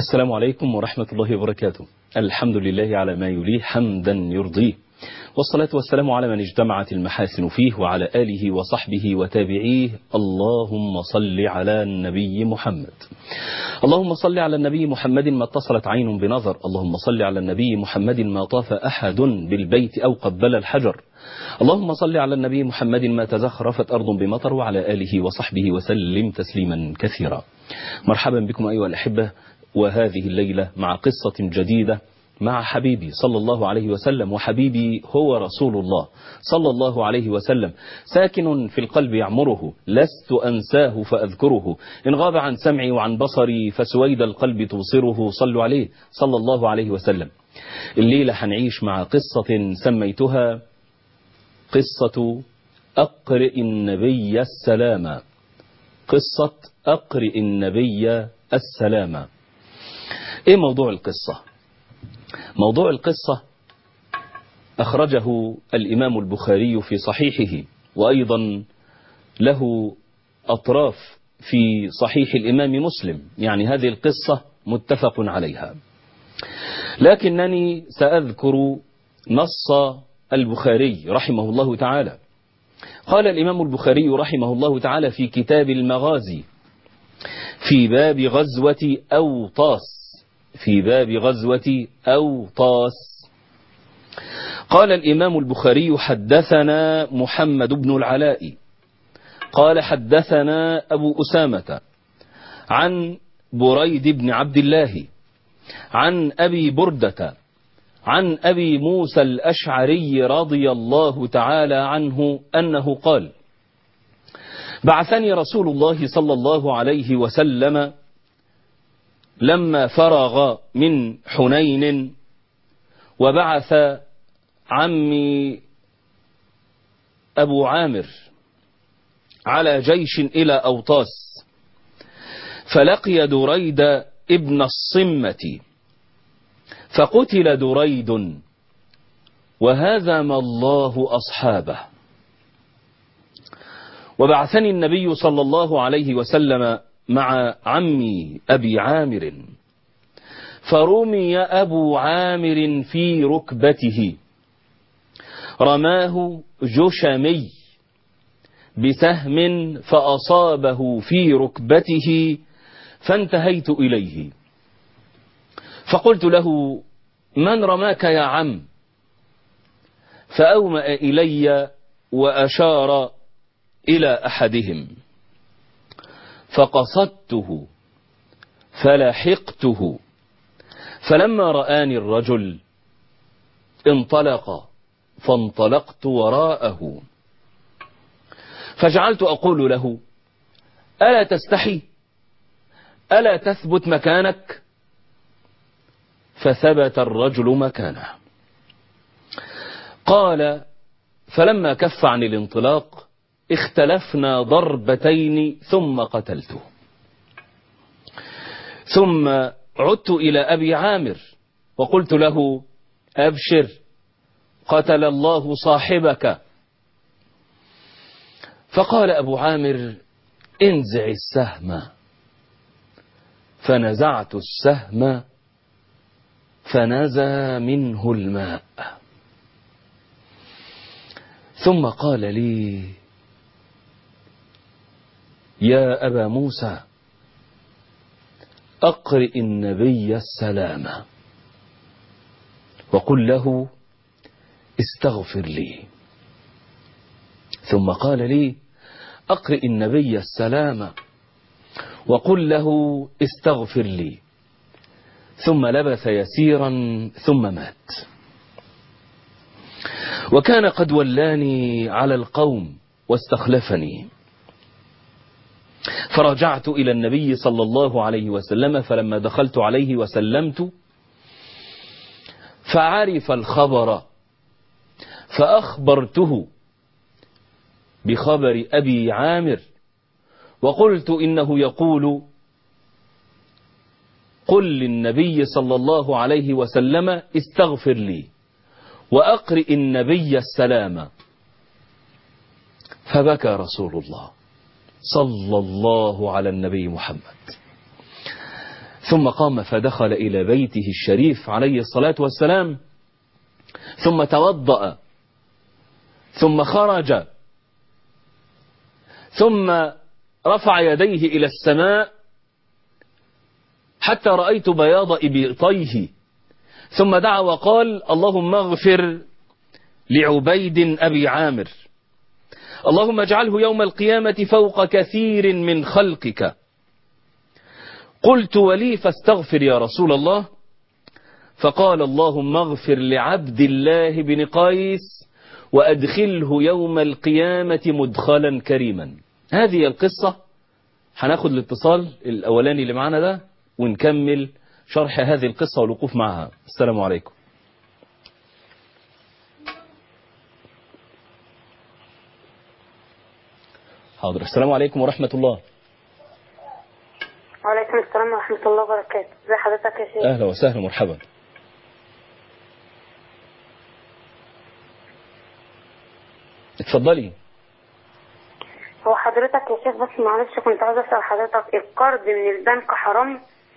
السلام عليكم ورحمة الله وبركاته الحمد لله على ما يليه حمدا يرضيه والصلاة والسلام على من اجتمعت المحاسن فيه وعلى آله وصحبه وتابعيه اللهم صل على النبي محمد اللهم صل على النبي محمد ما اتصلت عين بنظر اللهم صل على النبي محمد ما طاف أحد بالبيت أو قبل الحجر اللهم صل على النبي محمد ما تزخرفت أرض بمطر وعلى آله وصحبه وسلم تسليما كثيرا مرحبا بكم أيها الأحبة وهذه الليلة مع قصة جديدة مع حبيبي صلى الله عليه وسلم وحبيبي هو رسول الله صلى الله عليه وسلم ساكن في القلب يعمره لست أنساه فأذكره إن غاب عن سمعي وعن بصري فسويد القلب توصره صلوا عليه صلى الله عليه وسلم الليلة حنعيش مع قصة سميتها قصة أقرئ النبي السلام قصة أقرئ النبي السلام ايه موضوع القصة موضوع القصة أخرجه الإمام البخاري في صحيحه وأيضا له أطراف في صحيح الإمام مسلم يعني هذه القصة متفق عليها لكنني سأذكر نص البخاري رحمه الله تعالى قال الإمام البخاري رحمه الله تعالى في كتاب المغازي في باب غزوة أوطاس في باب غزوة أوطاس قال الإمام البخاري حدثنا محمد بن العلاء قال حدثنا أبو أسامة عن بريد بن عبد الله عن أبي بردة عن أبي موسى الأشعري رضي الله تعالى عنه أنه قال بعثني رسول الله صلى الله عليه وسلم لما فرغ من حنين وبعث عمي أبو عامر على جيش إلى أوطاس فلقي دريد ابن الصمة فقتل دريد وهزم الله أصحابه وبعثني النبي صلى الله عليه وسلم مع عمي أبي عامر فرمي أبو عامر في ركبته رماه جشمي بسهم فأصابه في ركبته فانتهيت إليه فقلت له من رماك يا عم فأومأ إلي وأشار إلى أحدهم فقصدته فلحقته فلما رآني الرجل انطلق فانطلقت وراءه فجعلت أقول له ألا تستحي ألا تثبت مكانك فثبت الرجل مكانه قال فلما كف عن الانطلاق اختلفنا ضربتين ثم قتلته ثم عدت إلى أبي عامر وقلت له أبشر قتل الله صاحبك فقال أبو عامر انزع السهم فنزعت السهم فنزى منه الماء ثم قال لي يا أبا موسى أقرئ النبي السلام وقل له استغفر لي ثم قال لي أقرئ النبي السلام وقل له استغفر لي ثم لبث يسيرا ثم مات وكان قد ولاني على القوم واستخلفني فرجعت إلى النبي صلى الله عليه وسلم فلما دخلت عليه وسلمت فعرف الخبر فأخبرته بخبر أبي عامر وقلت إنه يقول قل للنبي صلى الله عليه وسلم استغفر لي وأقرئ النبي السلام فبكى رسول الله صلى الله على النبي محمد ثم قام فدخل إلى بيته الشريف عليه الصلاة والسلام ثم توضأ ثم خرج ثم رفع يديه إلى السماء حتى رأيت بياض إبطيه ثم دعا وقال اللهم اغفر لعبيد أبي عامر اللهم اجعله يوم القيامة فوق كثير من خلقك قلت ولي فاستغفر يا رسول الله فقال اللهم اغفر لعبد الله بن قيس وأدخله يوم القيامة مدخلا كريما هذه القصة هناخد الاتصال الأولاني اللي معانا ده ونكمل شرح هذه القصة والوقوف معها السلام عليكم حاضر السلام عليكم ورحمة الله وعليكم السلام ورحمة الله وبركاته ازي حضرتك يا شيخ أهلا وسهلا مرحبا اتفضلي هو حضرتك يا شيخ بس معلش كنت عايزة أسأل حضرتك القرض من البنك حرام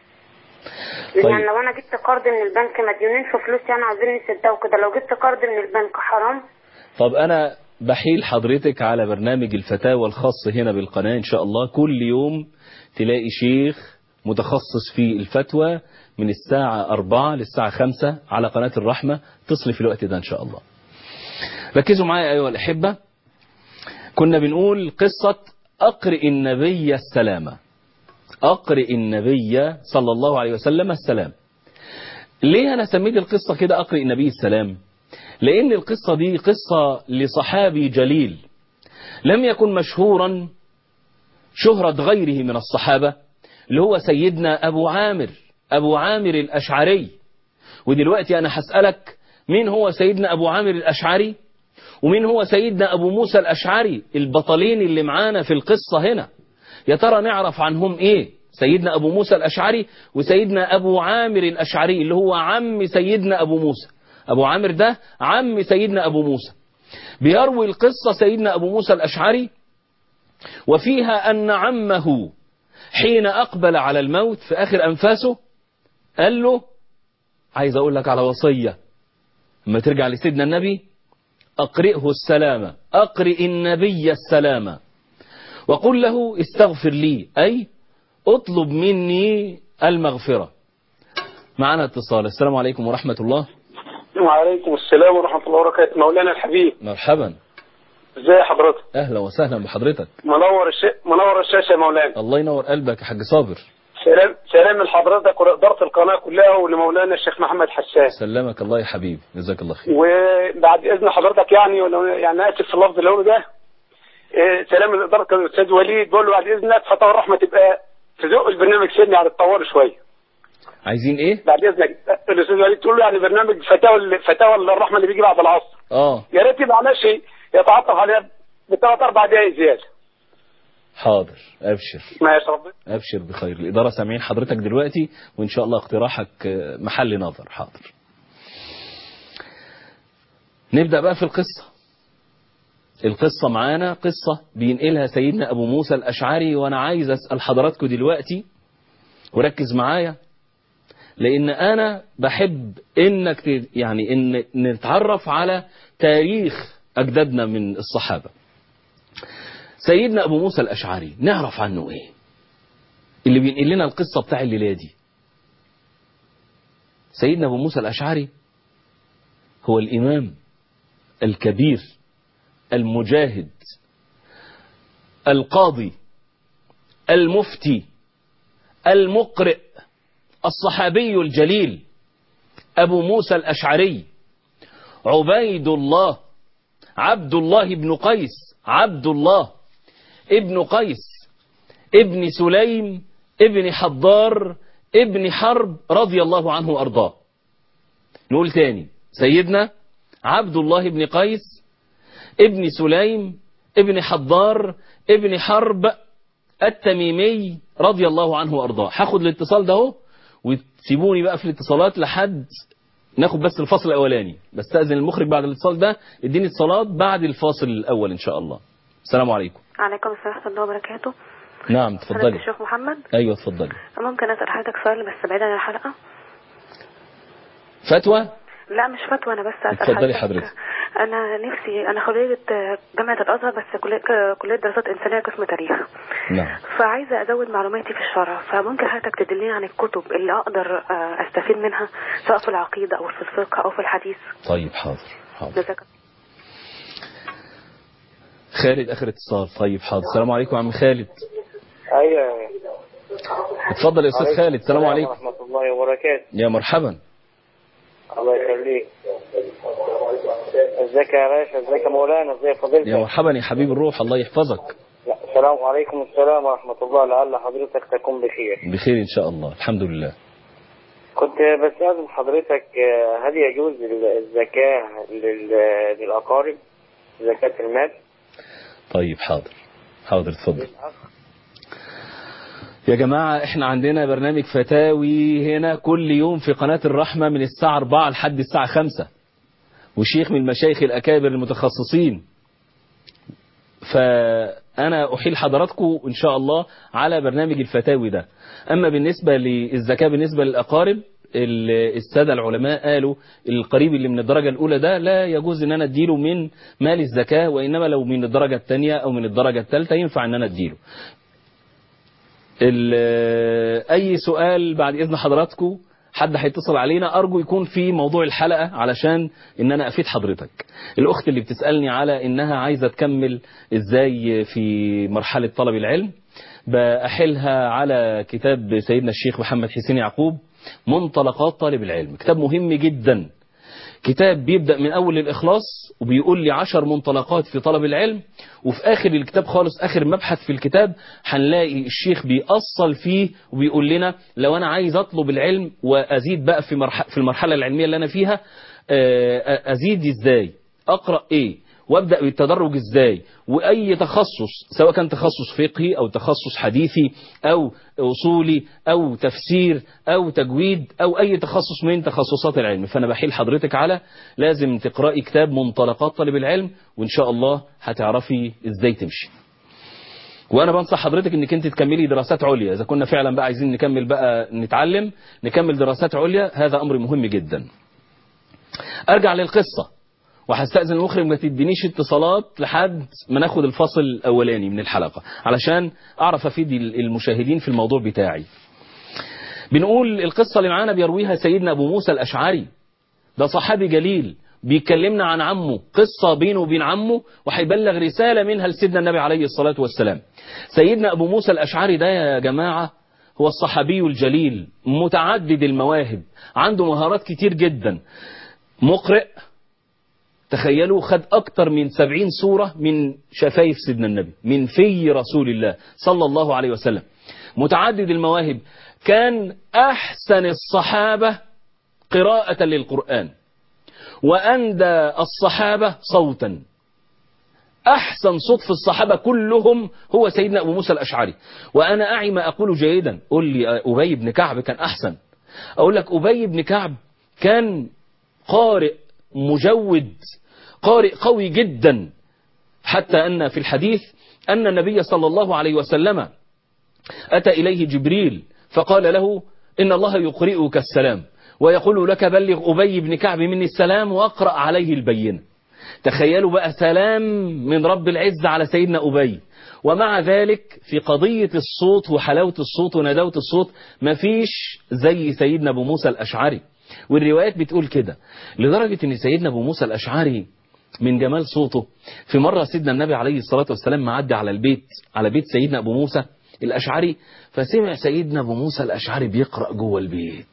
طيب. يعني لو أنا جبت قرض من البنك مديونين في فلوس يعني عايزين يسدوا كده لو جبت قرض من البنك حرام طب أنا بحيل حضرتك على برنامج الفتاوى الخاص هنا بالقناة إن شاء الله كل يوم تلاقي شيخ متخصص في الفتوى من الساعة أربعة للساعة خمسة على قناة الرحمة تصل في الوقت ده إن شاء الله ركزوا معايا أيها الأحبة كنا بنقول قصة أقرئ النبي السلامة أقرئ النبي صلى الله عليه وسلم السلام ليه أنا سميت القصة كده أقرئ النبي السلام لأن القصة دي قصة لصحابي جليل لم يكن مشهورا شهرة غيره من الصحابة اللي هو سيدنا أبو عامر أبو عامر الأشعري ودلوقتي أنا هسألك مين هو سيدنا أبو عامر الأشعري ومين هو سيدنا أبو موسى الأشعري البطلين اللي معانا في القصة هنا يا ترى نعرف عنهم إيه سيدنا أبو موسى الأشعري وسيدنا أبو عامر الأشعري اللي هو عم سيدنا أبو موسى أبو عامر ده عم سيدنا أبو موسى بيروي القصة سيدنا أبو موسى الأشعري وفيها أن عمه حين أقبل على الموت في آخر أنفاسه قال له عايز أقول لك على وصية لما ترجع لسيدنا النبي أقرئه السلام أقرئ النبي السلام وقل له استغفر لي أي اطلب مني المغفرة معنا اتصال السلام عليكم ورحمة الله وعليكم السلام ورحمة الله وبركاته مولانا الحبيب مرحبا ازي حضرتك أهلا وسهلا بحضرتك منور الش... منور الشاشة يا مولانا الله ينور قلبك يا حاج صابر سلام سلام لحضرتك ولإدارة القناة كلها ولمولانا الشيخ محمد حسان سلمك الله يا حبيبي جزاك الله خير وبعد إذن حضرتك يعني ولو يعني آسف في اللفظ اللي هو ده إيه، سلام لإدارة الأستاذ وليد بقول له بعد إذنك فتاوى الرحمة تبقى تزق البرنامج سني على الطوال شوية عايزين ايه بعد إذنك الأستاذ وليد تقول له يعني برنامج فتاوى فتاوى الرحمة اللي بيجي بعد العصر اه يا ريت يبقى ماشي يتعاطف عليها بثلاث أربع دقايق زيادة حاضر ابشر ماشي ربنا ابشر بخير الاداره سامعين حضرتك دلوقتي وان شاء الله اقتراحك آه، محل نظر حاضر نبدا بقى في القصه القصه معانا قصه بينقلها سيدنا ابو موسى الاشعري وانا عايز اسال حضراتكم دلوقتي وركز معايا لان انا بحب انك ت- يعني ان نتعرف على تاريخ اجدادنا من الصحابه سيدنا ابو موسى الاشعري نعرف عنه ايه اللي بينقل لنا القصه بتاع الليله دي سيدنا ابو موسى الاشعري هو الامام الكبير المجاهد القاضي المفتي المقرئ الصحابي الجليل ابو موسى الاشعري عبيد الله عبد الله بن قيس عبد الله ابن قيس ابن سليم ابن حضار ابن حرب رضي الله عنه وارضاه نقول تاني سيدنا عبد الله بن قيس ابن سليم ابن حضار ابن حرب التميمي رضي الله عنه وارضاه هاخد الاتصال ده اهو وتسيبوني بقى في الاتصالات لحد ناخد بس الفاصل الاولاني بستاذن المخرج بعد الاتصال ده اديني اتصالات بعد الفاصل الاول ان شاء الله السلام عليكم عليكم السلام ورحمة الله وبركاته نعم حضرتك تفضلي الشيخ محمد ايوه اتفضلي ممكن اسال حضرتك سؤال بس بعيد عن الحلقه فتوى لا مش فتوى انا بس اسال اتفضلي حضرتك. انا نفسي انا خريجه جامعه الازهر بس كليه كليه دراسات انسانيه قسم تاريخ نعم فعايزه ازود معلوماتي في الشرع فممكن حضرتك تدلني عن الكتب اللي اقدر آه، استفيد منها سواء في العقيده او في الفقه او في الحديث طيب حاضر حاضر جزاك خالد اخر اتصال طيب حاضر السلام عليكم يا عم خالد ايوه اتفضل يا استاذ خالد السلام عليكم ورحمة الله وبركاته يا مرحبا الله يخليك ازيك يا باشا ازيك يا مولانا ازي فضيلتك يا مرحبا يا حبيب الروح الله يحفظك لا، السلام عليكم السلام ورحمة الله لعل حضرتك تكون بخير بخير ان شاء الله الحمد لله كنت بستأذن حضرتك آه، هل يجوز الزكاة لل- للأقارب زكاة المال طيب حاضر حاضر اتفضل يا جماعة احنا عندنا برنامج فتاوي هنا كل يوم في قناة الرحمة من الساعة 4 لحد الساعة 5 وشيخ من المشايخ الأكابر المتخصصين فأنا أحيل حضراتكم إن شاء الله على برنامج الفتاوي ده أما بالنسبة للزكاة بالنسبة للأقارب ال- السادة العلماء قالوا القريب اللي من الدرجة الأولى ده لا يجوز إن أنا أديله من مال الزكاة وإنما لو من الدرجة الثانية أو من الدرجة الثالثة ينفع إن أنا أديله ال- أي سؤال بعد إذن حضراتكم حد هيتصل علينا أرجو يكون في موضوع الحلقة علشان إن أنا أفيد حضرتك الأخت اللي بتسألني على إنها عايزة تكمل إزاي في مرحلة طلب العلم بأحلها على كتاب سيدنا الشيخ محمد حسين يعقوب منطلقات طالب العلم كتاب مهم جدا كتاب بيبدأ من أول الإخلاص وبيقول لي عشر منطلقات في طلب العلم وفي آخر الكتاب خالص آخر مبحث في الكتاب هنلاقي الشيخ بيأصل فيه وبيقول لنا لو أنا عايز أطلب العلم وأزيد بقى في, مرح في المرحلة العلمية اللي أنا فيها آه، أزيد إزاي أقرأ إيه وابدا بالتدرج ازاي واي تخصص سواء كان تخصص فقهي او تخصص حديثي او اصولي او تفسير او تجويد او اي تخصص من تخصصات العلم فانا بحيل حضرتك على لازم تقراي كتاب منطلقات طالب العلم وان شاء الله هتعرفي ازاي تمشي وانا بنصح حضرتك انك انت تكملي دراسات عليا اذا كنا فعلا بقى عايزين نكمل بقى نتعلم نكمل دراسات عليا هذا امر مهم جدا ارجع للقصه وهستأذن المخرج ما تدينيش اتصالات لحد ما ناخد الفصل الأولاني من الحلقة علشان أعرف أفيد المشاهدين في الموضوع بتاعي بنقول القصة اللي معانا بيرويها سيدنا أبو موسى الأشعري ده صحابي جليل بيكلمنا عن عمه قصة بينه وبين عمه وهيبلغ رسالة منها لسيدنا النبي عليه الصلاة والسلام سيدنا أبو موسى الأشعري ده يا جماعة هو الصحابي الجليل متعدد المواهب عنده مهارات كتير جدا مقرئ تخيلوا خد أكتر من سبعين سورة من شفايف سيدنا النبي من في رسول الله صلى الله عليه وسلم متعدد المواهب كان أحسن الصحابة قراءة للقرآن وأندى الصحابة صوتا أحسن صوت في الصحابة كلهم هو سيدنا أبو موسى الأشعري وأنا أعي ما أقول جيدا قل لي أبي بن كعب كان أحسن أقول لك أبي بن كعب كان قارئ مجود قارئ قوي جدا حتى أن في الحديث أن النبي صلى الله عليه وسلم أتى إليه جبريل فقال له إن الله يقرئك السلام ويقول لك بلغ أبي بن كعب مني السلام وأقرأ عليه البينة تخيلوا بقى سلام من رب العزة على سيدنا أبي ومع ذلك في قضية الصوت وحلاوة الصوت ونداوة الصوت مفيش زي سيدنا أبو موسى الأشعري والروايات بتقول كده لدرجة ان سيدنا ابو موسى الاشعري من جمال صوته في مرة سيدنا النبي عليه الصلاة والسلام معدي على البيت على بيت سيدنا ابو موسى الاشعري فسمع سيدنا ابو موسى الاشعري بيقرأ جوه البيت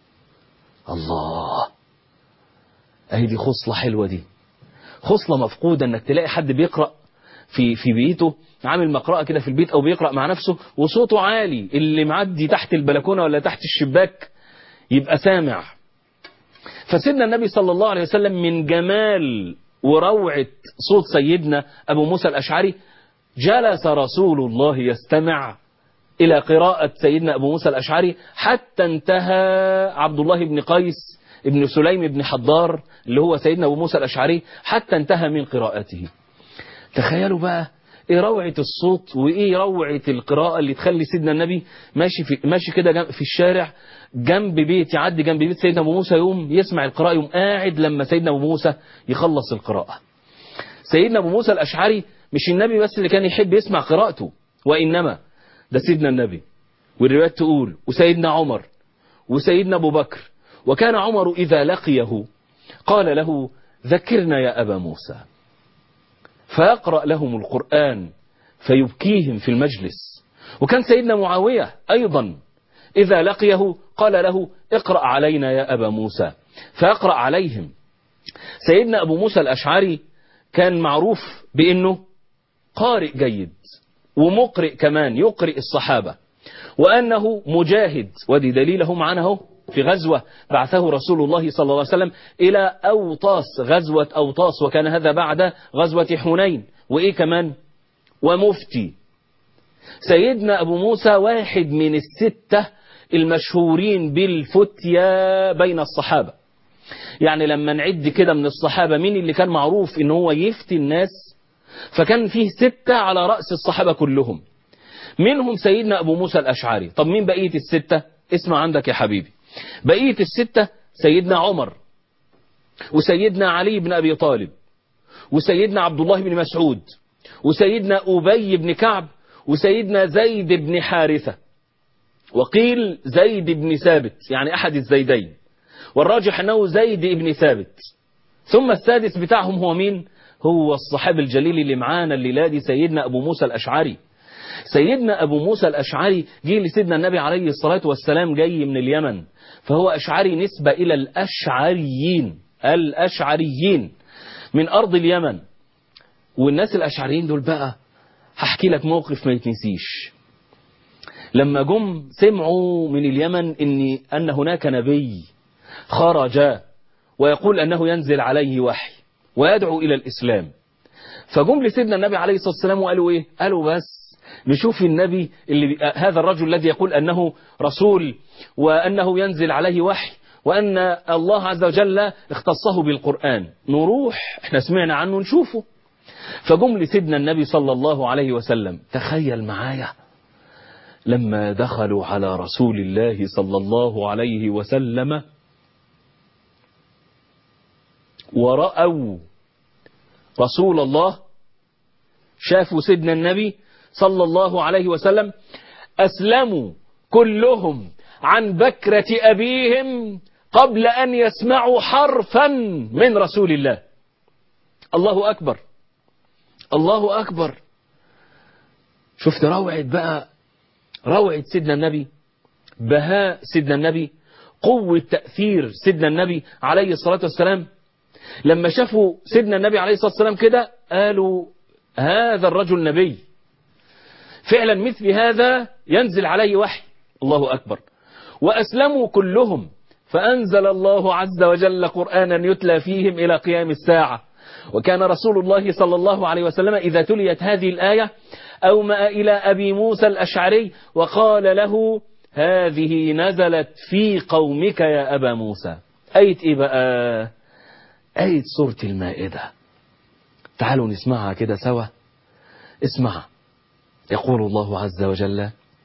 الله اهي دي خصلة حلوة دي خصلة مفقودة انك تلاقي حد بيقرأ في في بيته عامل مقرأة كده في البيت او بيقرأ مع نفسه وصوته عالي اللي معدي تحت البلكونة ولا تحت الشباك يبقى سامع فسيدنا النبي صلى الله عليه وسلم من جمال وروعة صوت سيدنا أبو موسى الأشعري جلس رسول الله يستمع إلى قراءة سيدنا أبو موسى الأشعري حتى انتهى عبد الله بن قيس ابن سليم بن حضار اللي هو سيدنا أبو موسى الأشعري حتى انتهى من قراءته تخيلوا بقى ايه روعة الصوت وايه روعة القراءة اللي تخلي سيدنا النبي ماشي في ماشي كده جنب- في الشارع جنب بيت يعدي جنب بيت سيدنا ابو موسى يوم يسمع القراءة يوم قاعد لما سيدنا ابو موسى يخلص القراءة سيدنا ابو موسى الاشعري مش النبي بس اللي كان يحب يسمع قراءته وانما ده سيدنا النبي والروايات تقول وسيدنا عمر وسيدنا ابو بكر وكان عمر اذا لقيه قال له ذكرنا يا ابا موسى فيقرأ لهم القرآن فيبكيهم في المجلس وكان سيدنا معاوية أيضا إذا لقيه قال له اقرأ علينا يا أبا موسى فيقرأ عليهم سيدنا أبو موسى الأشعري كان معروف بأنه قارئ جيد ومقرئ كمان يقرئ الصحابة وأنه مجاهد ودي دليله معنا اهو في غزوة بعثه رسول الله صلى الله عليه وسلم إلى أوطاس غزوة أوطاس وكان هذا بعد غزوة حنين وإيه كمان ومفتي سيدنا أبو موسى واحد من الستة المشهورين بالفتيا بين الصحابة يعني لما نعد كده من الصحابة مين اللي كان معروف ان هو يفتي الناس فكان فيه ستة على رأس الصحابة كلهم منهم سيدنا أبو موسى الأشعري طب مين بقية الستة اسمع عندك يا حبيبي بقية الستة سيدنا عمر وسيدنا علي بن أبي طالب وسيدنا عبد الله بن مسعود وسيدنا أبي بن كعب وسيدنا زيد بن حارثة وقيل زيد بن ثابت يعني أحد الزيدين والراجح أنه زيد بن ثابت ثم السادس بتاعهم هو مين هو الصحابي الجليل اللي معانا الليلة دي سيدنا أبو موسى الأشعري سيدنا أبو موسى الأشعري جه لسيدنا النبي عليه الصلاة والسلام جاي من اليمن فهو أشعري نسبة إلى الأشعريين الأشعريين من أرض اليمن والناس الأشعريين دول بقى هحكي لك موقف ما يتنسيش لما جم سمعوا من اليمن إن, أن هناك نبي خرج ويقول أنه ينزل عليه وحي ويدعو إلى الإسلام فجم لسيدنا النبي عليه الصلاة والسلام وقالوا إيه قالوا بس نشوف النبي اللي هذا الرجل الذي يقول أنه رسول وأنه ينزل عليه وحي وأن الله عز وجل اختصه بالقرآن نروح احنا سمعنا عنه نشوفه فجم لسيدنا النبي صلى الله عليه وسلم تخيل معايا لما دخلوا على رسول الله صلى الله عليه وسلم ورأوا رسول الله شافوا سيدنا النبي صلى الله عليه وسلم أسلموا كلهم عن بكرة أبيهم قبل أن يسمعوا حرفا من رسول الله الله أكبر الله أكبر شفت روعة بقى روعة سيدنا النبي بهاء سيدنا النبي قوة تأثير سيدنا النبي عليه الصلاة والسلام لما شافوا سيدنا النبي عليه الصلاة والسلام كده قالوا هذا الرجل نبي فعلا مثل هذا ينزل عليه وحي الله أكبر وأسلموا كلهم فأنزل الله عز وجل قرآنا يتلى فيهم إلى قيام الساعة وكان رسول الله صلى الله عليه وسلم إذا تليت هذه الآية أومأ إلى أبي موسى الأشعري وقال له هذه نزلت في قومك يا أبا موسى آية إيه بقى آية سورة المائدة تعالوا نسمعها كده سوا اسمع يقول الله عز وجل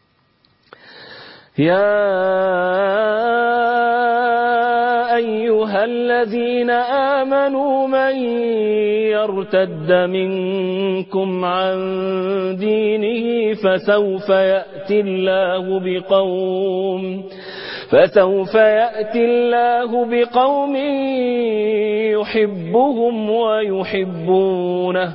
يا أيها الذين آمنوا من يرتد منكم عن دينه فسوف يأتي الله بقوم فسوف يأتي الله بقوم يحبهم ويحبونه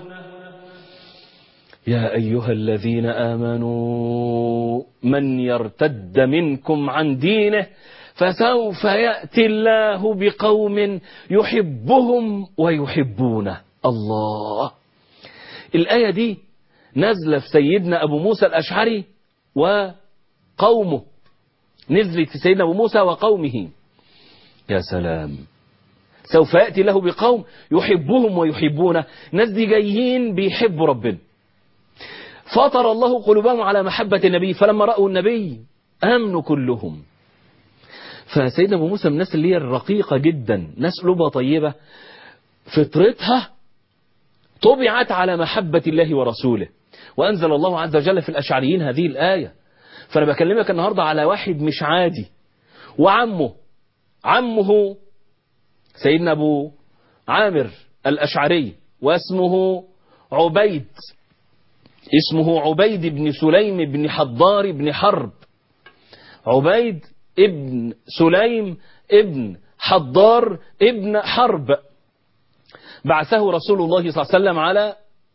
يا أيها الذين آمنوا من يرتد منكم عن دينه فسوف يأتي الله بقوم يحبهم ويحبونه الله الآية دي نزل في سيدنا أبو موسى الأشعري وقومه نزلت في سيدنا أبو موسى وقومه يا سلام سوف يأتي له بقوم يحبهم ويحبونه ناس دي جايين بيحبوا ربنا فطر الله قلوبهم على محبة النبي فلما رأوا النبي آمنوا كلهم فسيدنا أبو موسى من الناس اللي هي الرقيقة جدا ناس قلوبها طيبة فطرتها طبعت على محبة الله ورسوله وأنزل الله عز وجل في الأشعريين هذه الآية فأنا بكلمك النهاردة على واحد مش عادي وعمه عمه سيدنا أبو عامر الأشعري واسمه عبيد اسمه عبيد بن سليم بن حضار بن حرب عبيد ابن سليم ابن حضار ابن حرب بعثه رسول الله صلى الله عليه وسلم على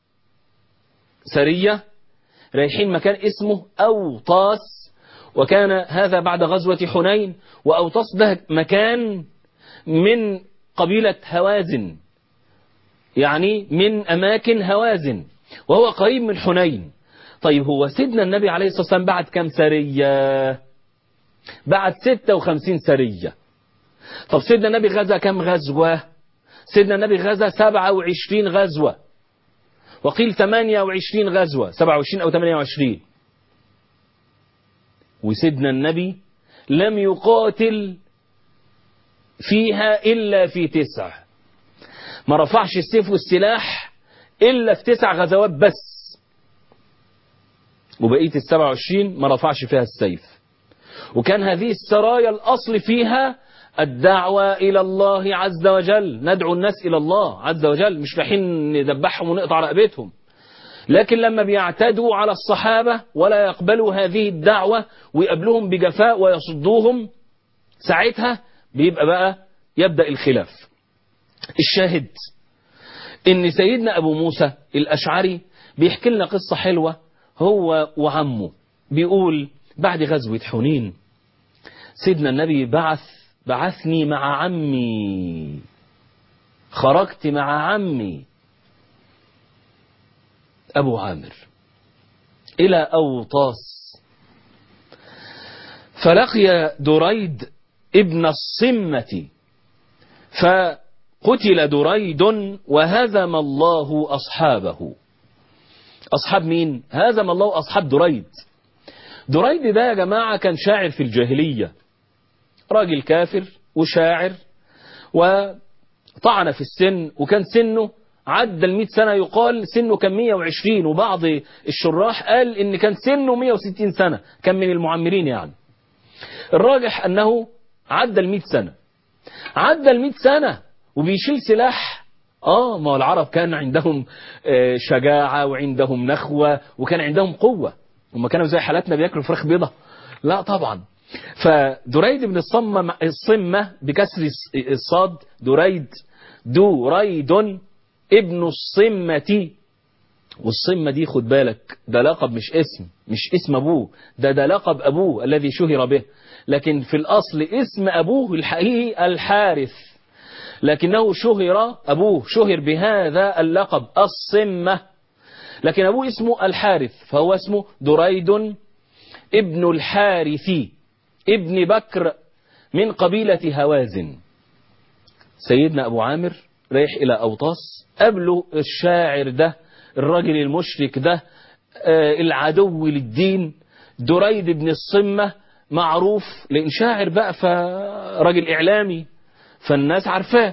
سرية رايحين مكان اسمه أوطاس وكان هذا بعد غزوة حنين وأوطاس ده مكان من قبيلة هوازن يعني من أماكن هوازن وهو قريب من حنين طيب هو سيدنا النبي عليه الصلاة والسلام بعد كم سرية بعد 56 سرية طب سيدنا النبي غزا كم غزوة سيدنا النبي غزا 27 غزوة وقيل 28 غزوة 27 أو 28 وسيدنا النبي لم يقاتل فيها إلا في تسع ما رفعش السيف والسلاح إلا في تسع غزوات بس وبقية السبع وعشرين ما رفعش فيها السيف وكان هذه السرايا الأصل فيها الدعوة إلى الله عز وجل ندعو الناس إلى الله عز وجل مش رايحين ندبحهم ونقطع رقبتهم لكن لما بيعتدوا على الصحابة ولا يقبلوا هذه الدعوة ويقابلوهم بجفاء ويصدوهم ساعتها بيبقى بقى يبدأ الخلاف الشاهد ان سيدنا ابو موسى الاشعري بيحكي لنا قصة حلوة هو وعمه بيقول بعد غزوة حنين سيدنا النبي بعث بعثني مع عمي خرجت مع عمي أبو عامر إلى أوطاس فلقي دريد ابن الصمة فقتل دريد وهزم الله أصحابه أصحاب مين؟ هزم الله أصحاب دريد دريد ده يا جماعة كان شاعر في الجاهلية راجل كافر وشاعر وطعن في السن وكان سنه عدى المئة سنة يقال سنه كان 120 وبعض الشراح قال ان كان سنه 160 سنة كان من المعمرين يعني الراجح انه عدى المئة سنة عدى المئة سنة وبيشيل سلاح اه ما هو العرب كان عندهم آه شجاعة وعندهم نخوة وكان عندهم قوة هم كانوا زي حالاتنا بياكلوا فراخ بيضة لا طبعا فدريد بن الصمة الصمة بكسر الصاد دريد دريد ابن الصمة والصمة دي خد بالك ده لقب مش اسم مش اسم أبوه ده ده لقب أبوه الذي شهر به لكن في الأصل اسم أبوه الحقيقي الحارث لكنه شهر أبوه شهر بهذا اللقب الصمة لكن أبوه اسمه الحارث فهو اسمه دريد ابن الحارث ابن بكر من قبيلة هوازن سيدنا أبو عامر رايح إلى أوطاس قبله الشاعر ده الراجل المشرك ده آه العدو للدين دريد بن الصمة معروف لأن شاعر بقى فراجل إعلامي فالناس عارفاه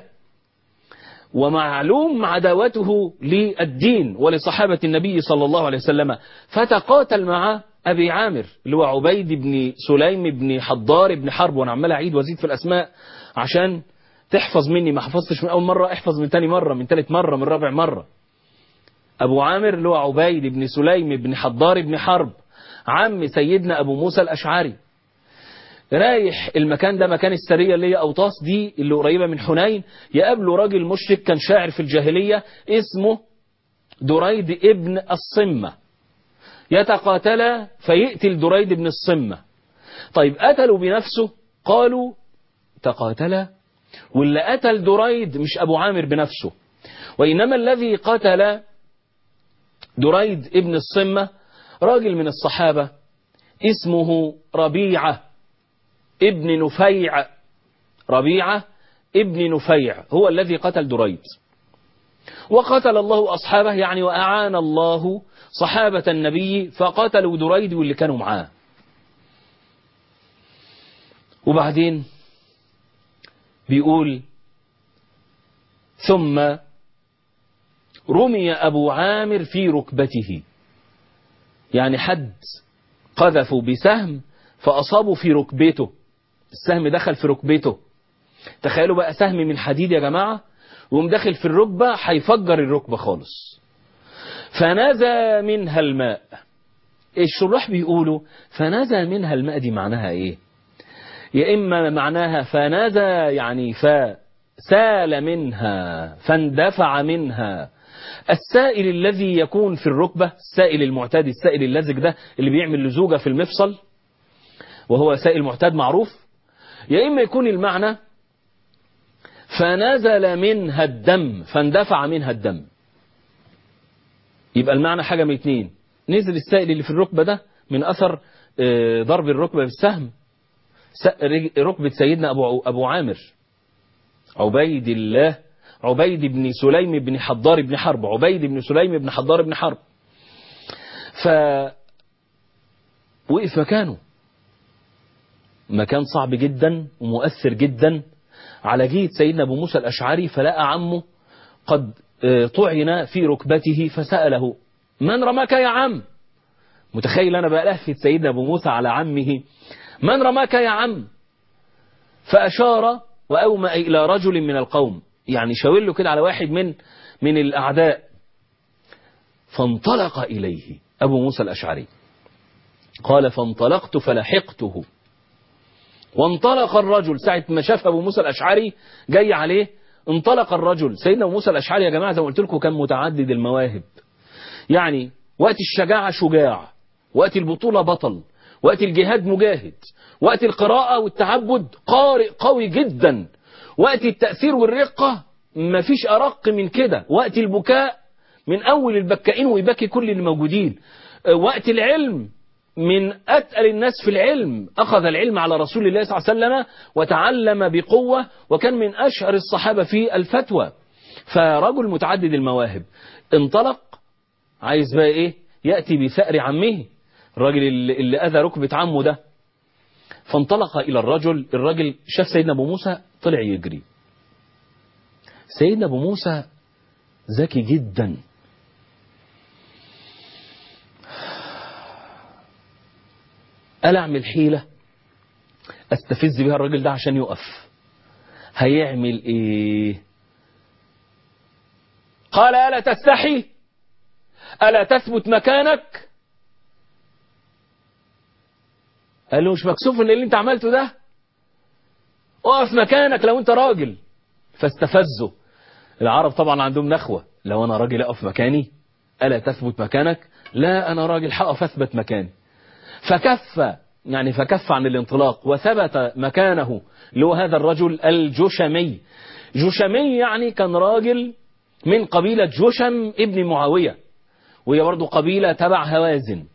ومعلوم عداوته للدين ولصحابة النبي صلى الله عليه وسلم فتقاتل مع أبي عامر اللي هو عبيد بن سليم بن حضار بن حرب وأنا عمال أعيد وأزيد في الأسماء عشان تحفظ مني ما حفظتش من أول مرة احفظ من تاني مرة من تالت مرة من رابع مرة أبو عامر اللي هو عبيد بن سليم بن حضار بن حرب عم سيدنا أبو موسى الأشعري رايح المكان ده مكان السرية اللي هي أوطاس دي اللي قريبة من حنين يقابله راجل مشرك كان شاعر في الجاهلية اسمه دريد ابن الصمة يتقاتل فيقتل دريد بن الصمة طيب قتلوا بنفسه قالوا تقاتل واللي قتل دريد مش أبو عامر بنفسه وإنما الذي قتل دريد ابن الصمة راجل من الصحابة اسمه ربيعة ابن نفيع ربيعة ابن نفيع هو الذي قتل دريد وقتل الله أصحابه يعني وأعان الله صحابة النبي فقتلوا دريد واللي كانوا معاه وبعدين بيقول ثم رمي أبو عامر في ركبته يعني حد قذفوا بسهم فأصابوا في ركبته السهم دخل في ركبته تخيلوا بقى سهم من حديد يا جماعة وقوم داخل في الركبة هيفجر الركبة خالص فنزى منها الماء الشراح بيقولوا فنزى منها الماء دي معناها ايه يا إما معناها فنزى يعني فسال منها فاندفع منها السائل الذي يكون في الركبة السائل المعتاد السائل اللزج ده اللي بيعمل لزوجة في المفصل وهو سائل معتاد معروف يا إما يكون المعنى فنزل منها الدم فاندفع منها الدم يبقى المعنى حاجة من اتنين نزل السائل اللي في الركبة ده من أثر ضرب الركبة بالسهم ركبة سيدنا أبو, أبو عامر عبيد الله عبيد بن سليم بن حضار بن حرب عبيد بن سليم بن حضار بن حرب ف وقف مكانه مكان صعب جدا ومؤثر جدا على جيد سيدنا أبو موسى الأشعري فلقى عمه قد طعن في ركبته فسأله من رماك يا عم متخيل أنا بقى لهفة سيدنا أبو موسى على عمه من رماك يا عم فأشار وأومأ إلى رجل من القوم يعني شاور له كده على واحد من من الأعداء فانطلق إليه أبو موسى الأشعري قال فانطلقت فلحقته وانطلق الرجل ساعة ما شاف أبو موسى الأشعري جاي عليه انطلق الرجل سيدنا أبو موسى الأشعري يا جماعة زي ما قلت لكم كان متعدد المواهب يعني وقت الشجاعة شجاع وقت البطولة بطل وقت الجهاد مجاهد وقت القراءة والتعبد قارئ قوي جدا وقت التأثير والرقة مفيش أرق من كده وقت البكاء من أول البكائين ويبكي كل اللي موجودين وقت العلم من أتقل الناس في العلم أخذ العلم على رسول الله صلى الله عليه وسلم وتعلم بقوة وكان من أشهر الصحابة في الفتوى فرجل متعدد المواهب انطلق عايز بقى إيه يأتي بثأر عمه الراجل اللي, اللي أذى ركبة عمه ده فانطلق إلى الرجل الرجل شاف سيدنا أبو موسى طلع يجري سيدنا أبو موسى ذكي جدا قال أعمل حيلة أستفز بها الراجل ده عشان يقف هيعمل إيه قال ألا تستحي ألا تثبت مكانك قال له مش مكسوف ان اللي انت عملته ده اقف مكانك لو انت راجل فاستفزه العرب طبعا عندهم نخوة لو انا راجل اقف مكاني الا تثبت مكانك لا انا راجل هقف اثبت مكاني فكف يعني فكف عن الانطلاق وثبت مكانه اللي هو هذا الرجل الجشمي جشمي يعني كان راجل من قبيلة جشم ابن معاوية وهي برضه قبيلة تبع هوازن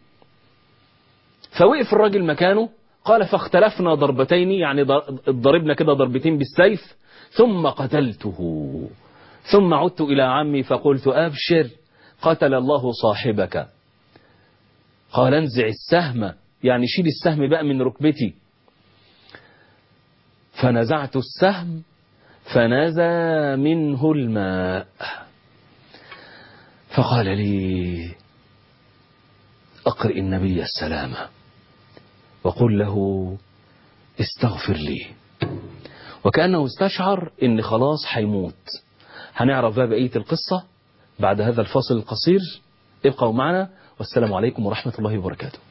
فوقف الراجل مكانه قال فاختلفنا ضربتين يعني ضربنا كده ضربتين بالسيف ثم قتلته ثم عدت إلى عمي فقلت أبشر قتل الله صاحبك قال انزع السهم يعني شيل السهم بقى من ركبتي فنزعت السهم فنزى منه الماء فقال لي أقرئ النبي السلام وقل له استغفر لي وكأنه استشعر ان خلاص هيموت هنعرف بقى بقية القصة بعد هذا الفاصل القصير ابقوا معنا والسلام عليكم ورحمة الله وبركاته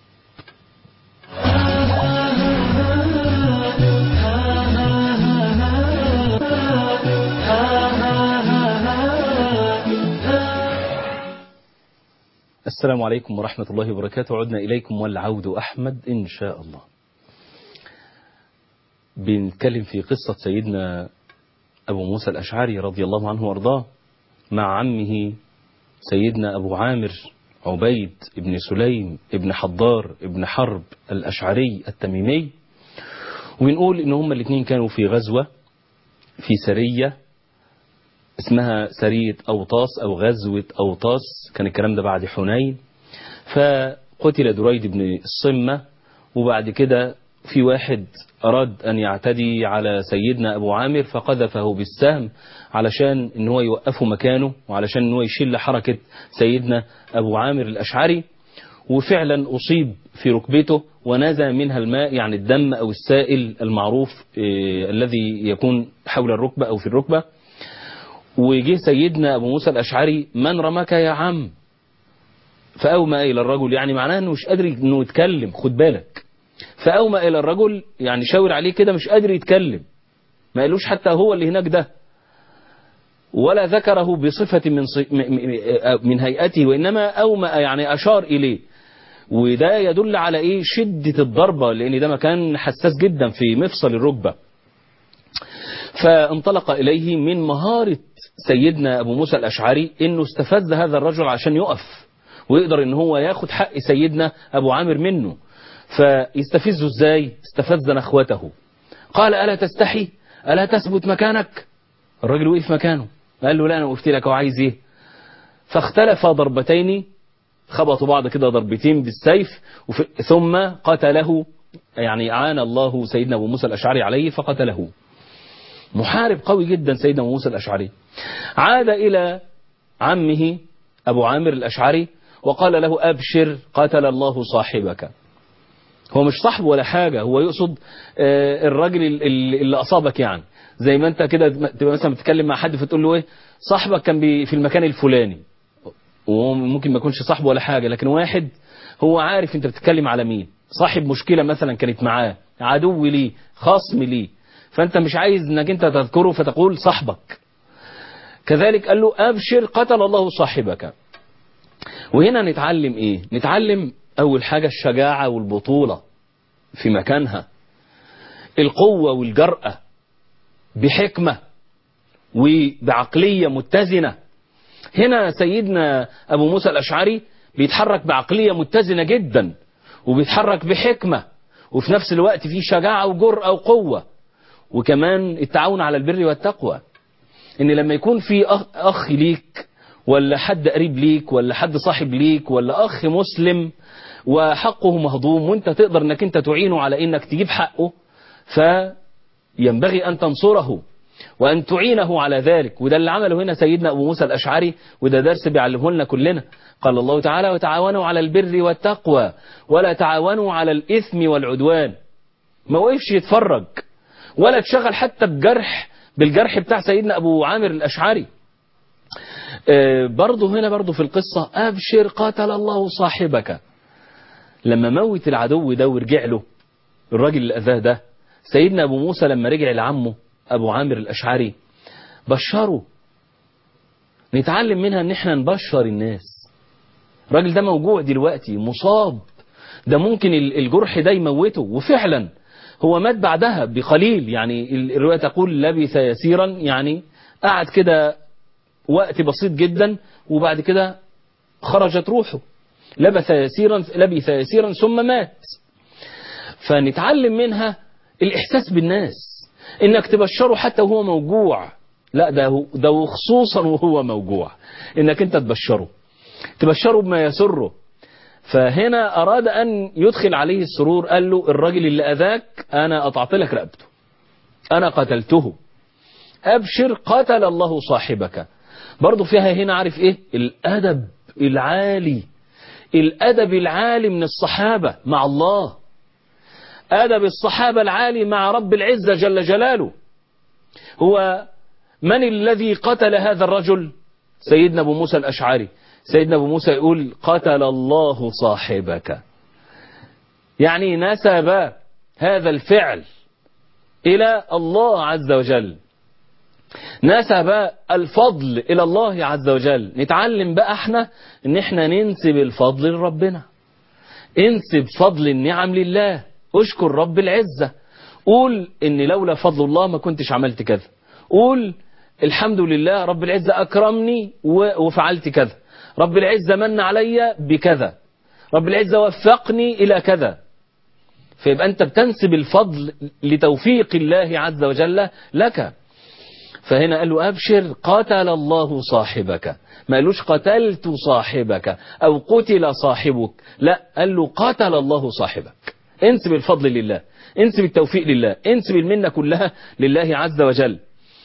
السلام عليكم ورحمة الله وبركاته عدنا إليكم والعود أحمد إن شاء الله بنتكلم في قصة سيدنا أبو موسى الأشعري رضي الله عنه وارضاه مع عمه سيدنا أبو عامر عبيد ابن سليم ابن حضار ابن حرب الأشعري التميمي ونقول إن هما الاثنين كانوا في غزوة في سرية اسمها سرية أوطاس أو غزوة أوطاس كان الكلام ده بعد حنين فقتل دريد بن الصمة وبعد كده في واحد أراد أن يعتدي على سيدنا أبو عامر فقذفه بالسهم علشان ان هو يوقفه مكانه وعلشان ان هو يشيل حركة سيدنا أبو عامر الأشعري وفعلا أصيب في ركبته ونزى منها الماء يعني الدم أو السائل المعروف إيه الذي يكون حول الركبة أو في الركبة وجه سيدنا أبو موسى الأشعري من رمك يا عم فأومى إلى الرجل يعني معناه أنه مش قادر أنه يتكلم خد بالك فأومى إلى الرجل يعني شاور عليه كده مش قادر يتكلم ما قالوش حتى هو اللي هناك ده ولا ذكره بصفة من من هيئته وإنما أومى يعني أشار إليه وده يدل على إيه شدة الضربة لأن ده مكان حساس جدا في مفصل الركبة فانطلق إليه من مهارة سيدنا أبو موسى الأشعري إنه استفز هذا الرجل عشان يقف ويقدر إن هو ياخد حق سيدنا أبو عامر منه فيستفزه إزاي استفز نخوته قال ألا تستحي ألا تثبت مكانك الراجل وقف مكانه قال له لا أنا وقفت لك وعايز إيه فاختلف ضربتين خبطوا بعض كده ضربتين بالسيف ثم قتله يعني أعان الله سيدنا أبو موسى الأشعري عليه فقتله محارب قوي جدا سيدنا أبو موسى الأشعري عاد إلى عمه أبو عامر الأشعري وقال له أبشر قتل الله صاحبك هو مش صاحبه ولا حاجة هو يقصد الراجل اللي أصابك يعني زي ما أنت كده تبقى مثلا بتتكلم مع حد فتقول له إيه صاحبك كان في المكان الفلاني وممكن ما يكونش صاحبه ولا حاجة لكن واحد هو عارف أنت بتتكلم على مين صاحب مشكلة مثلا كانت معاه عدو ليه خصم ليه فأنت مش عايز أنك أنت تذكره فتقول صاحبك كذلك قال له أبشر قتل الله صاحبك وهنا نتعلم إيه نتعلم أول حاجة الشجاعة والبطولة في مكانها القوة والجرأة بحكمة وبعقلية متزنة هنا سيدنا أبو موسى الأشعري بيتحرك بعقلية متزنة جدا وبيتحرك بحكمة وفي نفس الوقت فيه شجاعة وجرأة وقوة وكمان التعاون على البر والتقوى ان لما يكون في أخ, أخ ليك ولا حد قريب ليك ولا حد صاحب ليك ولا أخ مسلم وحقه مهضوم وانت تقدر انك انت تعينه على انك تجيب حقه فينبغي ان تنصره وان تعينه على ذلك وده اللي عمله هنا سيدنا ابو موسى الاشعري وده درس بيعلمه لنا كلنا قال الله تعالى وتعاونوا على البر والتقوى ولا تعاونوا على الاثم والعدوان ما وقفش يتفرج ولا تشغل حتى بجرح بالجرح بتاع سيدنا ابو عامر الاشعري برضه هنا برضه في القصة أبشر قاتل الله صاحبك لما موت العدو ده ورجع له الراجل اللي أذاه ده سيدنا أبو موسى لما رجع لعمه أبو عامر الأشعري بشره نتعلم منها ان احنا نبشر الناس الراجل ده موجوع دلوقتي مصاب ده ممكن الجرح ده يموته وفعلا هو مات بعدها بقليل يعني الرواية تقول لبث يسيرا يعني قعد كده وقت بسيط جدا وبعد كده خرجت روحه لبث يسيرا لبث يسيرا ثم مات فنتعلم منها الإحساس بالناس إنك تبشره حتى وهو موجوع لا ده ده خصوصا وهو موجوع إنك أنت تبشره تبشره بما يسره فهنا أراد أن يدخل عليه السرور قال له الراجل اللي أذاك أنا قطعت لك رقبته أنا قتلته أبشر قتل الله صاحبك برضو فيها هنا عارف إيه الأدب العالي الأدب العالي من الصحابة مع الله أدب الصحابة العالي مع رب العزة جل جلاله هو من الذي قتل هذا الرجل سيدنا أبو موسى الأشعري سيدنا أبو موسى يقول قتل الله صاحبك يعني نسب هذا الفعل إلى الله عز وجل نسب الفضل إلى الله عز وجل نتعلم بقى احنا ان احنا ننسب الفضل لربنا انسب فضل النعم لله اشكر رب العزة قول ان لولا فضل الله ما كنتش عملت كذا قول الحمد لله رب العزة أكرمني وفعلت كذا رب العزة من علي بكذا رب العزة وفقني إلى كذا فيبقى أنت بتنسب الفضل لتوفيق الله عز وجل لك فهنا قال له أبشر قتل الله صاحبك ما قالوش قتلت صاحبك أو قتل صاحبك لا قال له قتل الله صاحبك انسب الفضل لله انسب التوفيق لله انسب المنة كلها لله عز وجل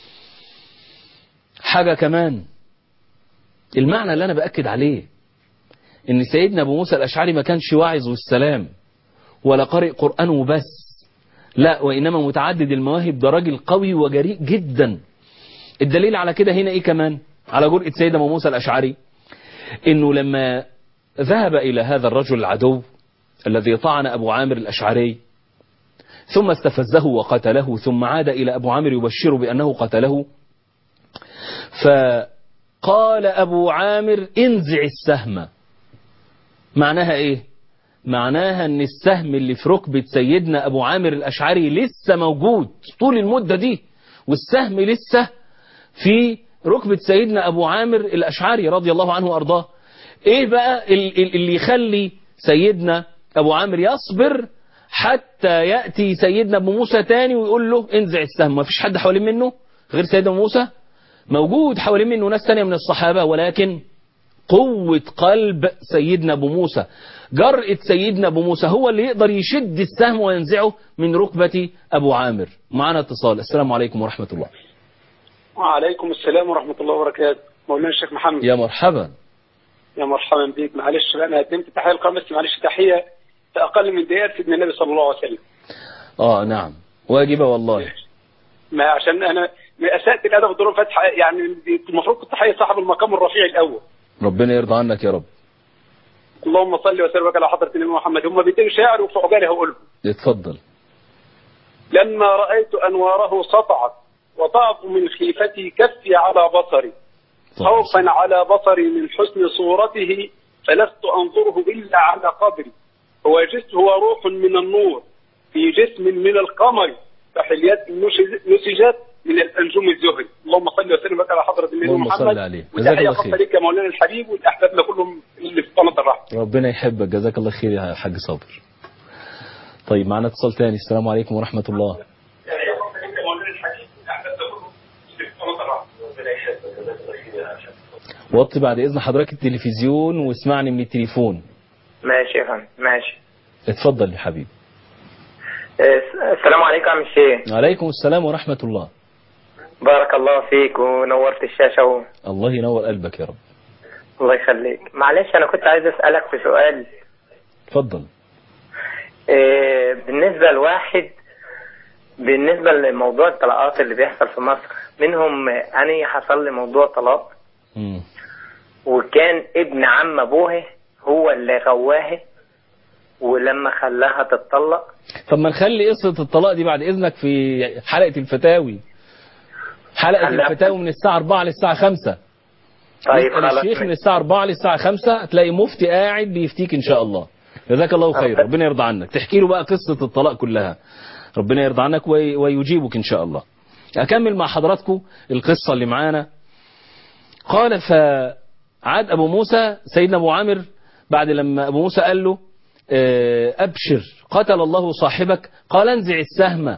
حاجة كمان المعنى اللي أنا بأكد عليه إن سيدنا أبو موسى الأشعري ما كانش واعظ والسلام ولا قارئ قرآن وبس لا وإنما متعدد المواهب ده راجل قوي وجريء جدا الدليل على كده هنا إيه كمان على جرأة سيدنا أبو موسى الأشعري إنه لما ذهب إلى هذا الرجل العدو الذي طعن أبو عامر الأشعري ثم استفزه وقتله ثم عاد إلى أبو عامر يبشر بأنه قتله فقال أبو عامر انزع السهم معناها إيه معناها أن السهم اللي في ركبة سيدنا أبو عامر الأشعري لسه موجود طول المدة دي والسهم لسه في ركبة سيدنا أبو عامر الأشعري رضي الله عنه وأرضاه إيه بقى اللي يخلي سيدنا أبو عامر يصبر حتى يأتي سيدنا أبو موسى تاني ويقول له انزع السهم ما فيش حد حوالين منه غير سيدنا أبو موسى موجود حوالين منه ناس تانية من الصحابة ولكن قوة قلب سيدنا أبو موسى جرأة سيدنا أبو موسى هو اللي يقدر يشد السهم وينزعه من ركبة أبو عامر معنا اتصال السلام عليكم ورحمة الله وعليكم السلام ورحمة الله وبركاته مولانا الشيخ محمد يا مرحبا يا مرحبا بيك معلش بقى انا قدمت تحيه لقناه بس معلش تحيه في اقل من دقيقه سيدنا النبي صلى الله عليه وسلم اه نعم واجبة والله ما عشان انا اسات الادب الدور فتح يعني المفروض كنت تحيه صاحب المقام الرفيع الاول ربنا يرضى عنك يا رب اللهم صل وسلم على حضره النبي محمد هم بيتين شاعر وفي عقالي هقول اتفضل لما رايت انواره سطعت وضعف من خيفتي كفي على بصري خوفا على بصري من حسن صورته فلست أنظره إلا على قدري هو جسم هو روح من النور في جسم من القمر فحليات نسجت من الأنجوم الزهري اللهم صل وسلم على حضرة النبي اللهم محمد صل عليه. جزاك وتحية الله خاصة خير. لك يا مولانا الحبيب والأحبابنا كلهم اللي في قناة الرحمة ربنا يحبك جزاك الله خير يا حاج صابر طيب معنا اتصال تاني السلام عليكم ورحمة الله تحية خاصة لك يا مولانا الحبيب والأحبابنا كلهم اللي في قناة الرحمة ربنا يحبك جزاك الله خير يا شيخ وطي بعد إذن حضرتك التلفزيون واسمعني من التليفون ماشي يا فندم ماشي اتفضل يا حبيبي آه، السلام عليكم يا عم الشيخ عليكم السلام ورحمة الله بارك الله فيك ونورت الشاشة و... الله ينور قلبك يا رب الله يخليك معلش أنا كنت عايز أسألك في سؤال اتفضل آه، بالنسبة لواحد بالنسبة لموضوع الطلاقات اللي بيحصل في مصر منهم آه، أنا حصل لي موضوع طلاق مم. وكان ابن عم أبوه هو اللي غواه ولما خلاها تتطلق طب ما نخلي قصة الطلاق دي بعد إذنك في حلقة الفتاوي حلقة لا. الفتاوي من الساعة 4 للساعة 5 طيب نسأل خلاص الشيخ من الساعة 4 للساعة 5 هتلاقي مفتي قاعد بيفتيك إن شاء الله جزاك الله خير ربنا- ربنا يرضى عنك تحكي له بقى قصة الطلاق كلها ربنا يرضى عنك وي- ويجيبك إن شاء الله أكمل مع حضراتكم القصة اللي معانا قال فعاد أبو موسى سيدنا أبو عامر بعد لما أبو موسى قال له آه، أبشر قتل الله صاحبك قال انزع السهم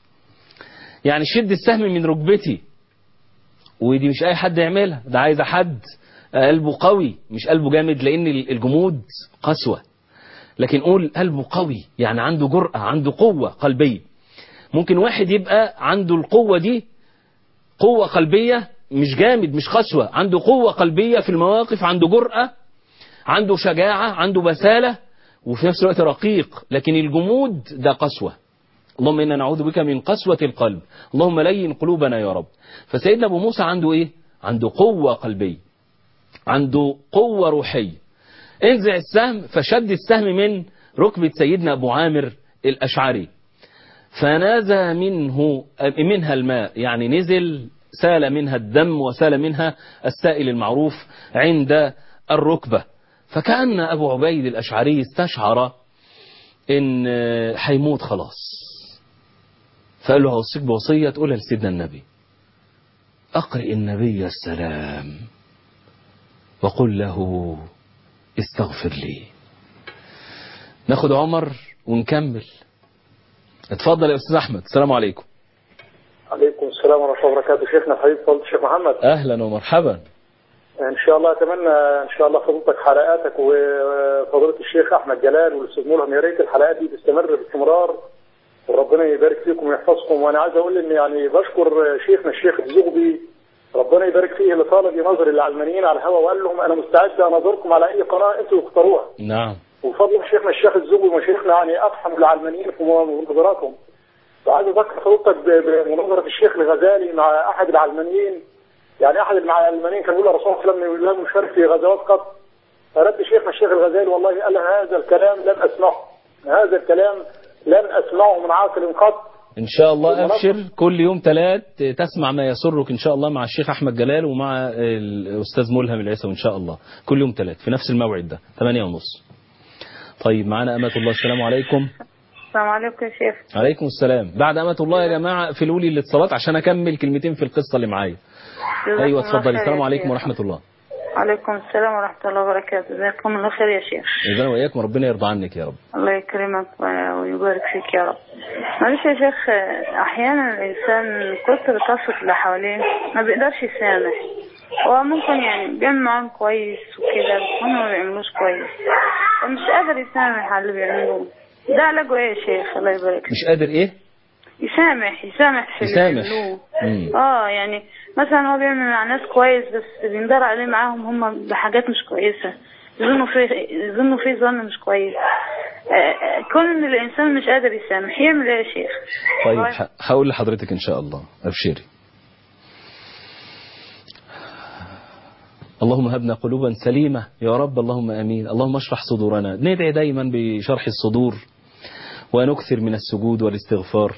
يعني شد السهم من ركبتي ودي مش أي حد يعملها ده عايزة حد قلبه قوي مش قلبه جامد لأن الجمود قسوة لكن قول قلبه قوي يعني عنده جرأة عنده قوة قلبية ممكن واحد يبقى عنده القوة دي قوة قلبية مش جامد مش قسوة عنده قوة قلبية في المواقف عنده جرأة عنده شجاعة عنده بسالة وفي نفس الوقت رقيق لكن الجمود ده قسوة اللهم إنا نعوذ بك من قسوة القلب اللهم لين قلوبنا يا رب فسيدنا أبو موسى عنده إيه عنده قوة قلبية عنده قوة روحية انزع السهم فشد السهم من ركبة سيدنا أبو عامر الأشعري فنازى منه منها الماء يعني نزل سال منها الدم وسال منها السائل المعروف عند الركبة فكأن أبو عبيد الأشعري استشعر إن هيموت خلاص فقال له هوصيك بوصية تقولها لسيدنا النبي أقرئ النبي السلام وقل له استغفر لي ناخد عمر ونكمل اتفضل يا أستاذ أحمد السلام عليكم عليكم السلام ورحمة الله وبركاته شيخنا الحبيب فضل الشيخ محمد أهلا ومرحبا إن شاء الله أتمنى إن شاء الله فضيلتك حلقاتك وفضيلة الشيخ أحمد جلال والأستاذ ملهم يا ريت الحلقات دي تستمر باستمرار وربنا يبارك فيكم ويحفظكم وانا عايز اقول ان يعني بشكر شيخنا الشيخ الزغبي ربنا يبارك فيه اللي طالب ينظر العلمانيين على الهواء وقال لهم انا مستعد انظركم على اي قناه انتم تختاروها نعم وبفضل شيخنا الشيخ الزغبي ومشايخنا يعني افحم العلمانيين في مناظراتهم وعايز اذكر حضرتك ب- بمناظره الشيخ الغزالي مع احد العلمانيين يعني احد العلمانيين كان يقول الرسول صلى الله عليه وسلم لم يشارك في غزوات قط فرد شيخنا الشيخ الغزالي والله قال هذا الكلام لم اسمعه هذا الكلام لم اسمعه من عاقل قط إن شاء الله بالمناسبة- أبشر كل يوم ثلاث تسمع ما يسرك إن شاء الله مع الشيخ أحمد جلال ومع الأستاذ ملهم العيسوي إن شاء الله كل يوم ثلاث في نفس الموعد ده 8 ونص طيب معنا أمة الله السلام عليكم السلام عليكم يا شيخ عليكم السلام بعد أمة الله يا جماعة اقفلوا لي الاتصالات عشان أكمل كلمتين في القصة اللي معايا جزاكم أيوة الله اتفضلي خير السلام يا عليكم شيخ. ورحمة الله عليكم السلام ورحمة الله وبركاته جزاكم الله خير يا شيخ إذا وإياكم ربنا يرضى عنك يا رب الله يكرمك ويبارك فيك يا رب معلش يا شيخ احيانا الانسان كتر القصة اللي حواليه ما بيقدرش يسامح هو ممكن يعني بيعمل معاهم كويس وكده بس هم ما بيعملوش كويس ومش قادر يسامح على اللي بيعملوه ده علاجه ايه يا شيخ الله يبارك فيك مش قادر إيه يسامح يسامح في اللي يسامح. بيعملوه مم. اه يعني مثلا هو بيعمل مع ناس كويس بس بيندر عليه معاهم هم بحاجات مش كويسة يظنوا فيه يظنوا فيه ظن مش كويس آه، آه، كون ان الانسان مش قادر يسامح يعمل ايه يا شيخ طيب والله. ح- هقول لحضرتك إن شاء الله أبشري اللهم هبنا قلوبا سليمة يا رب اللهم أمين اللهم اشرح صدورنا ندعي دايما بشرح الصدور ونكثر من السجود والاستغفار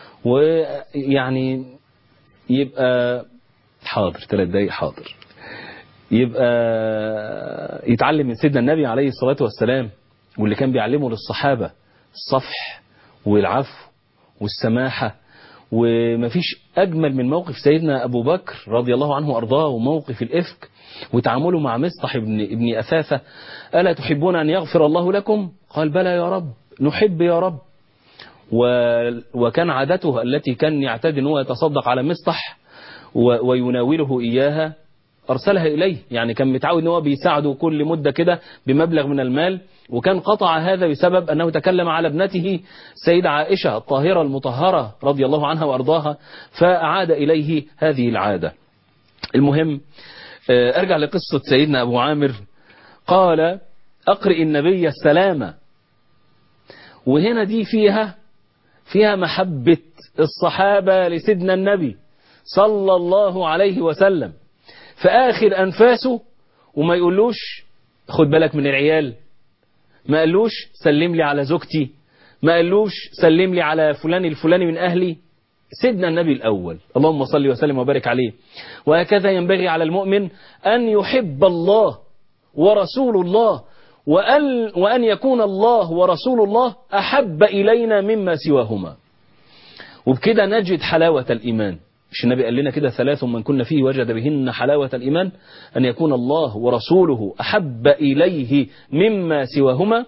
ويعني يبقى حاضر ثلاث دقايق حاضر يبقى يتعلم من سيدنا النبي عليه الصلاة والسلام واللي كان بيعلمه للصحابة الصفح والعفو والسماحة ومفيش أجمل من موقف سيدنا أبو بكر رضي الله عنه وأرضاه وموقف الإفك وتعامله مع مصطح ابن, ابن أثاثة ألا تحبون أن يغفر الله لكم قال بلى يا رب نحب يا رب و- وكان عادته التي كان يعتاد أنه يتصدق على مصطح و- ويناوله إياها أرسلها إليه يعني كان متعود أنه بيساعده كل مدة كده بمبلغ من المال وكان قطع هذا بسبب أنه تكلم على ابنته سيدة عائشة الطاهرة المطهرة رضي الله عنها وأرضاها فأعاد إليه هذه العادة المهم آه، أرجع لقصة سيدنا أبو عامر قال أقرئ النبي السلام وهنا دي فيها فيها محبة الصحابة لسيدنا النبي صلى الله عليه وسلم في آخر أنفاسه وما يقولوش خد بالك من العيال ما قالوش سلم لي على زوجتي ما قالوش سلم لي على فلان الفلاني من أهلي سيدنا النبي الأول اللهم صل وسلم وبارك عليه وهكذا ينبغي على المؤمن أن يحب الله ورسول الله وأن, وأن يكون الله ورسول الله أحب إلينا مما سواهما وبكده نجد حلاوة الإيمان مش النبي قال لنا كده ثلاث من كنا فيه وجد بهن حلاوة الإيمان أن يكون الله ورسوله أحب إليه مما سواهما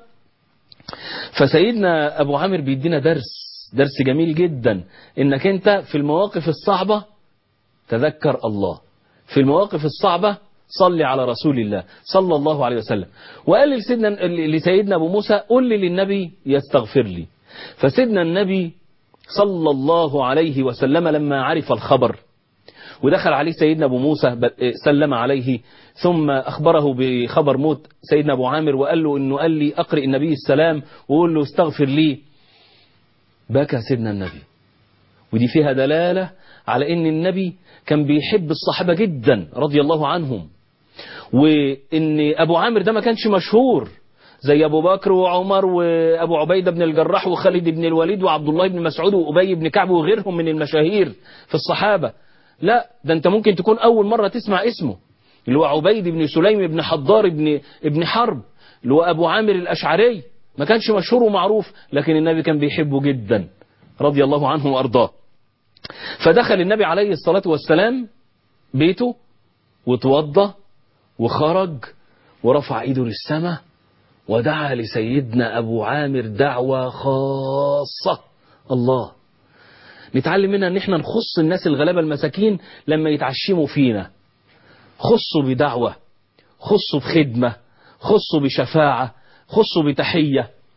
فسيدنا أبو عامر بيدينا درس درس جميل جدا إنك أنت في المواقف الصعبة تذكر الله في المواقف الصعبة صلي على رسول الله صلى الله عليه وسلم وقال لسيدنا, لسيدنا أبو موسى قل لي للنبي يستغفر لي فسيدنا النبي صلى الله عليه وسلم لما عرف الخبر ودخل عليه سيدنا أبو موسى سلم عليه ثم أخبره بخبر موت سيدنا أبو عامر وقال له إنه قال لي أقرئ النبي السلام وقول له استغفر لي بكى سيدنا النبي ودي فيها دلالة على إن النبي كان بيحب الصحابة جدا رضي الله عنهم وإن أبو عامر ده ما كانش مشهور زي أبو بكر وعمر وأبو عبيدة بن الجراح وخالد بن الوليد وعبد الله بن مسعود وأبي بن كعب وغيرهم من المشاهير في الصحابة لا ده أنت ممكن تكون أول مرة تسمع اسمه اللي هو عبيد بن سليم بن حضار بن, ابن حرب اللي هو أبو عامر الأشعري ما كانش مشهور ومعروف لكن النبي كان بيحبه جدا رضي الله عنه وأرضاه فدخل النبي عليه الصلاة والسلام بيته وتوضى وخرج ورفع ايده للسماء ودعا لسيدنا أبو عامر دعوة خاصة الله نتعلم منها ان احنا نخص الناس الغلابة المساكين لما يتعشموا فينا خصوا بدعوة خصوا بخدمة خصوا بشفاعة خصوا بتحية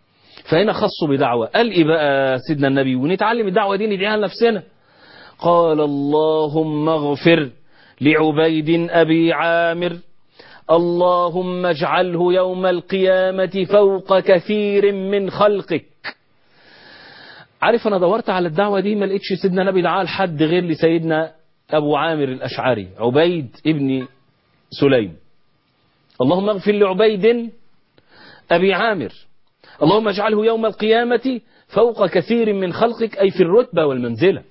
فهنا خصوا بدعوة قال إيه بقى سيدنا النبي ونتعلم الدعوة دي ندعيها لنفسنا قال اللهم اغفر لعبيد أبي عامر اللهم اجعله يوم القيامة فوق كثير من خلقك عارف أنا دورت على الدعوة دي ما لقيتش سيدنا النبي دعاها لحد غير لسيدنا أبو عامر الأشعري عبيد ابن سليم اللهم اغفر لعبيد أبي عامر اللهم اجعله يوم القيامة فوق كثير من خلقك أي في الرتبة والمنزلة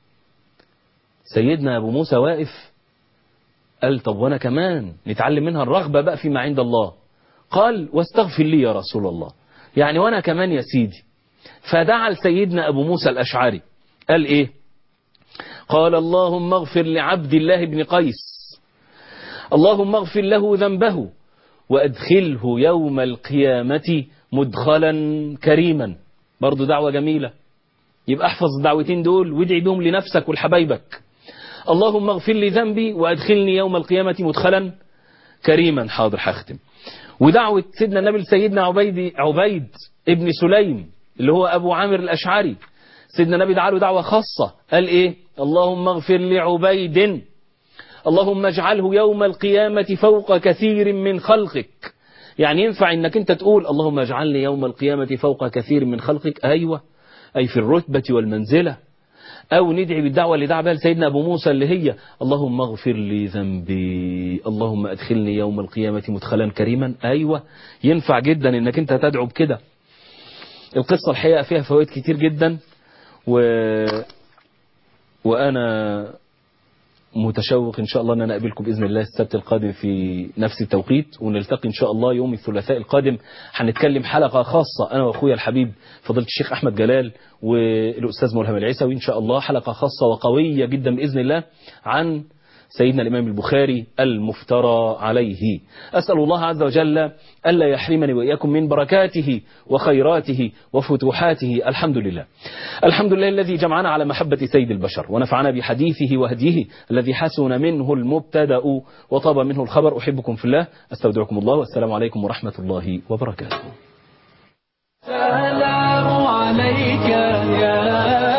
سيدنا أبو موسى واقف قال طب وأنا كمان نتعلم منها الرغبة بقى فيما عند الله قال واستغفر لي يا رسول الله يعني وأنا كمان يا سيدي فدعا لسيدنا أبو موسى الأشعري قال إيه قال اللهم اغفر لعبد الله بن قيس اللهم اغفر له ذنبه وأدخله يوم القيامة مدخلا كريما برضو دعوة جميلة يبقى احفظ الدعوتين دول وادعي بهم لنفسك ولحبايبك اللهم اغفر لي ذنبي وأدخلني يوم القيامة مدخلا كريما حاضر هختم ودعوة سيدنا النبي لسيدنا عبيد عبيد ابن سليم اللي هو أبو عامر الأشعري سيدنا النبي دعا له دعوة خاصة قال إيه اللهم اغفر لعبيد اللهم اجعله يوم القيامة فوق كثير من خلقك يعني ينفع انك انت تقول اللهم اجعلني يوم القيامة فوق كثير من خلقك ايوه اي في الرتبة والمنزلة او ندعي بالدعوة اللي دعا بها لسيدنا ابو موسى اللي هي اللهم اغفر لي ذنبي اللهم ادخلني يوم القيامة مدخلا كريما ايوه ينفع جدا انك انت تدعو بكده القصة الحقيقة فيها فوائد كتير جدا و... وانا متشوق إن شاء الله أن أنا أقابلكم بإذن الله السبت القادم في نفس التوقيت ونلتقي إن شاء الله يوم الثلاثاء القادم هنتكلم حلقة خاصة أنا وأخويا الحبيب فضيلة الشيخ أحمد جلال والأستاذ ملهم العيسوي إن شاء الله حلقة خاصة وقوية جدا بإذن الله عن سيدنا الإمام البخاري المفترى عليه أسأل الله عز وجل ألا يحرمني وإياكم من بركاته وخيراته وفتوحاته الحمد لله الحمد لله الذي جمعنا على محبة سيد البشر ونفعنا بحديثه وهديه الذي حسن منه المبتدأ وطاب منه الخبر أحبكم في الله أستودعكم الله والسلام عليكم ورحمة الله وبركاته سلام عليك يا